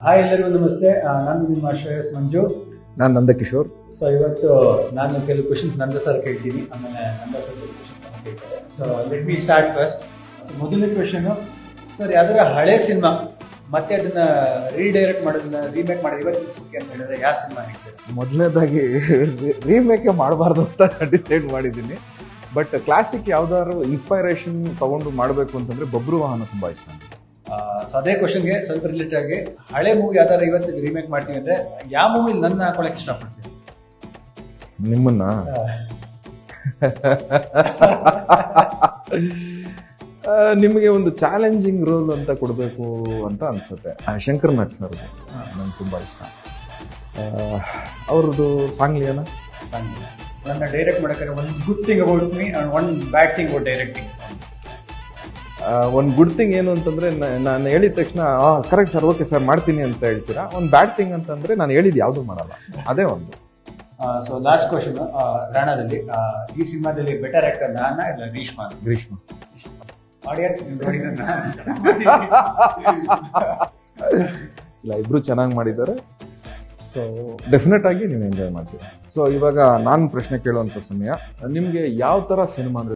Hi ಎಲ್ಲರಿಗೂ ನಮಸ್ತೆ ಆ, ನಾನು ನಿಮ್ಮ ಶ್ರೇಯಸ್ ಮಂಜು ನಾನು ನಂದಕಿಶೋರ್ ಸೊ ಇವತ್ತು ನಾನು ಕೆಲವು ಕ್ವಶನ್ಸ್ ನಂದು ಸರ್ ಕೇಳ್ತೀನಿ ಆಮೇಲೆ ನಂದ ಸರ್ ಕೆಲವು ಕ್ವಶನ್ಸ್ ಕೇಳ್ತಾರೆ so let me start first ಮೊದಲನೇ ಕ್ವಶನ್ ಸರ್ ಯಾವ್ದಾರ ಹಳೆ ಸಿನಿಮಾ ಮತ್ತೆ ಅದನ್ನ ರೀಡೈರೆಕ್ಟ್ ಮಾಡೋದನ್ನ ರೀಮೇಕ್ ಮಾಡೋದು ಇವತ್ತಿನ ಸಿಕ್ಕಿ ಅಂತ ಹೇಳಿದ್ರೆ ಯಾವ ಸಿನಿಮಾ ಹೇಳ್ತೀರಾ ಮೊದಲನೇದಾಗಿ ರೀಮೇಕೆ ಮಾಡಬಾರ್ದು ಅಂತ ಡಿಸೈಡ್ ಮಾಡಿದ್ದೀನಿ ಬಟ್ ಕ್ಲಾಸಿಕ್ ಯಾವ್ದಾದ್ರು ಇನ್ಸ್ಪೈರೇಷನ್ ತಗೊಂಡು ಮಾಡಬೇಕು ಅಂತಂದ್ರೆ ಬಬ್ರು ವಾಹನ ತುಂಬಾ ಇಷ್ಟ ನನಗೆ. ಸೊ ಅದೇ ಕ್ವಶನ್ಗೆ ಸ್ವಲ್ಪ ರಿಲೇಟೆಡ್ ಆಗಿ ಹಳೆ ಮೂವಿ ಯಾವ್ದಾರ ಇವತ್ತಿಗೆ ರೀಮೇಕ್ ಮಾಡ್ತೀವಿ ಅಂದ್ರೆ ಯಾವ ಮೂವಿ ನನ್ನ ಹಾಕೊಳಕ್ ಇಷ್ಟಪಡ್ತೀನಿ ನಿಮ್ಮನ್ನ ಆ, ನಿಮಗೆ ಒಂದು ಚಾಲೆಂಜಿಂಗ್ ರೋಲ್ ಅಂತ ಕೊಡಬೇಕು ಅಂತ ಅನ್ಸುತ್ತೆ ಆ, ಶಂಕರ್ ನಾಗ್ ಸರ್ ನಂಗೆ ತುಂಬಾ ಇಷ್ಟ ಆ, ಅವ್ರದ್ದು ಸಾಂಗ್ಲಿಯನ ಸಾಂಗ್ ನನ್ನ ಡೈರೆಕ್ಟ್ ಮಾಡಕ್ಕೆ ಒಂದು good thing about me and one bad thing about directing ಒಂದು ಗುಡ್ ಥಿಂಗ್ ಏನು ಅಂತಂದ್ರೆ ನ- ನಾನು ಹೇಳಿದ ತಕ್ಷಣ ಕರೆಕ್ಟ್ ಸರ್ ಓಕೆ ಸರ್ ಮಾಡ್ತೀನಿ ಅಂತ ಹೇಳ್ತೀರಾ ಒಂದು ಬ್ಯಾಡ್ ಥಿಂಗ್ ಅಂತಂದ್ರೆ ನಾನು ಹೇಳಿದ್ ಯಾವುದು ಮಾಡಲ್ಲ ಅದೇ ಒಂದು ಸೊ ಲಾಸ್ಟ್ ಕ್ವಶನ್ ರಾಣಾದಲ್ಲಿ ಆ, ಈ ಸಿನಿಮಾದಲ್ಲಿ ಬೆಟರ್ ಆಕ್ಟರ್ ನಾನ ಇಲ್ಲ ರೀಶ್ಮಾ ಗ್ರೀಷ್ಮ ಆಡಿಯನ್ಸ್ ಇಲ್ಲ ಇಬ್ರು ಚೆನ್ನಾಗಿ ಮಾಡಿದ್ದಾರೆ ಸೊ ಡೆಫಿನೆಟ್ ಆಗಿ ನೀವು ಎಂಜಾಯ್ ಮಾಡ್ತೀರಾ ಸೊ ಇವಾಗ ನಾನು ಪ್ರಶ್ನೆ ಕೇಳುವಂಥ ಸಮಯ ನಿಮಗೆ ಯಾವ ಥರ ಸಿನಿಮಾ ಅಂದರೆ